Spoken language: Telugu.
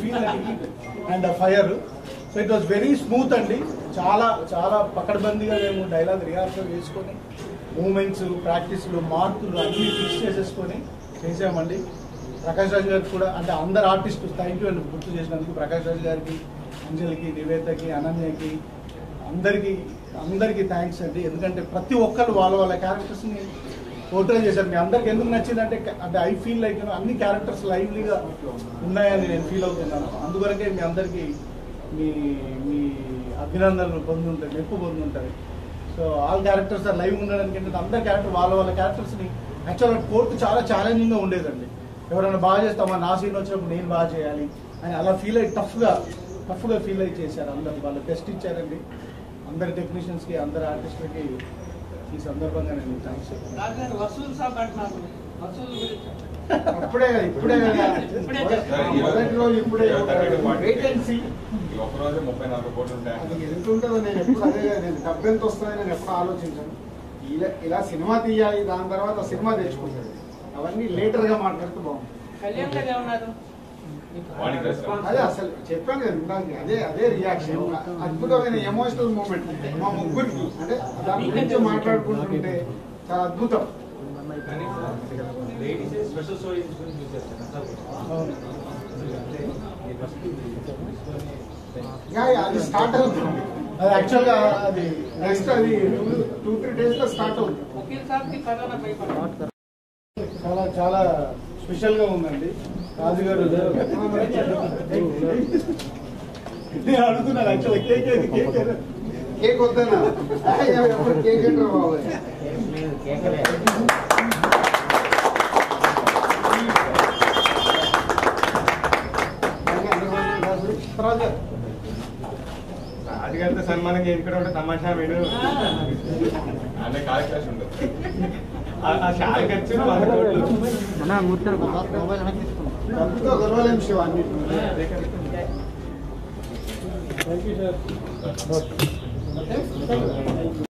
Feel and fire so it was very smooth అండి చాలా చాలా పకడ్బందీగా మేము డైలాగ్ రిహార్సల్ చేసుకొని మూమెంట్స్ ప్రాక్టీస్లు మార్కులు అన్ని ఫిక్స్ చేసేసుకొని చేసామండి ప్రకాష్ రాజ్ గారికి కూడా అంటే అందరు ఆర్టిస్ట్ థ్యాంక్ యూ అండి గుర్తు చేసినందుకు ప్రకాష్ రాజ్ గారికి అంజలికి నివేతకి అనన్యకి అందరికి అందరికీ థ్యాంక్స్ అండి ఎందుకంటే ప్రతి ఒక్కరు వాళ్ళ వాళ్ళ క్యారెక్టర్స్ని పోర్ట్రే చేశారు మీ అందరికి ఎందుకు నచ్చిందంటే అంటే ఐ ఫీల్ లైక్ అన్ని క్యారెక్టర్స్ లైవ్లీగా ఉన్నాయని నేను ఫీల్ అవుతున్నాను అందువరకే మీ అందరికీ మీ మీ అభినందనలు పొందుంటాయి మెప్పు పొందుంటాయి so all characters are live ఉండడానికి ఏంటంటే అందరి క్యారెక్టర్ వాళ్ళ వాళ్ళ క్యారెక్టర్స్ని యాక్చువల్గా కోర్టు చాలా ఛాలెంజింగ్గా ఉండేదండి ఎవరైనా బాగా చేస్తామా నా సీన్ వచ్చినప్పుడు నేను బాగా చేయాలి అని అలా ఫీల్ అయ్యి టఫ్గా టఫ్గా ఫీల్ అయ్యి చేశారు అందరు వాళ్ళు బెస్ట్ ఇచ్చారండి అందరి టెక్నీషియన్స్కి అందరి ఆర్టిస్టులకి ఈ సందర్భంగా నేను థ్యాంక్స్ చెప్తాను రాజధాని వసూలు సాబ్ అంటున్నారు వసూలు గురించి ఇప్పుడే కదా ఇప్పుడే కదా ఇప్పుడే చెప్తాను. మొదటి రోజు ఇప్పుడే వెయిట్ అండ్ సీ ఈ ఒక్కరోజే ముప్పై నాలుగు కోట్లు ఉంటాయి అది ఎంత ఉంటుందో నేను ఎప్పుడు అదే నేను డబ్బు ఎంత వస్తుందో నేను ఎప్పుడు ఆలోచించాను ఇలా ఇలా సినిమా తీయాలి దాని తర్వాత సినిమా తెచ్చుకుంటాడు అవన్నీ లేటర్ గా మాట్లాడితే బాగుంటుంది కళ్యాణ్ గారు ఏమన్నారు వాడికి రెస్పాన్స్ అదే అసలు చెప్పాను కదా ఇందాక అదే అదే రియాక్షన్ అద్భుతమైన ఎమోషనల్ మూమెంట్ మా ముగ్గురికి అంటే దాని గురించి మాట్లాడుకుంటుంటే చాలా అద్భుతం లేడీస్ స్పెషల్ స్టోరీ తీసుకొని చూసేస్తారు అవును. ఇంకా అది స్టార్ట్ అవుతుంది అది యాక్చువల్గా అది నెక్స్ట్ అది టూ త్రీ డేస్ లో స్టార్ట్ అవుతుంది వకీల్ సాబ్ కి కరోనా భయపడ్డారు చాలా చాలా స్పెషల్ గా ఉందండి రాజు గారు నేను అడుగుతున్నాను యాక్చువల్ కేక్ ఏది? కేక్ ఏది? కేక్ వద్దనా ఎప్పుడు కేక్ ఏంట్రా బాబు తర్వాత రాజుగారితో సన్మానం చేయించుకోవడం అంటే తమాషా వీడు అనే కాలిక్యులేషన్ ఉండదు ఆ- ఆ షాల్ ఖర్చు వంద కోట్లు డబ్బుతో గొడవలేం శివ అన్నింటినీ థ్యాంక్ యూ సార్ ఓకే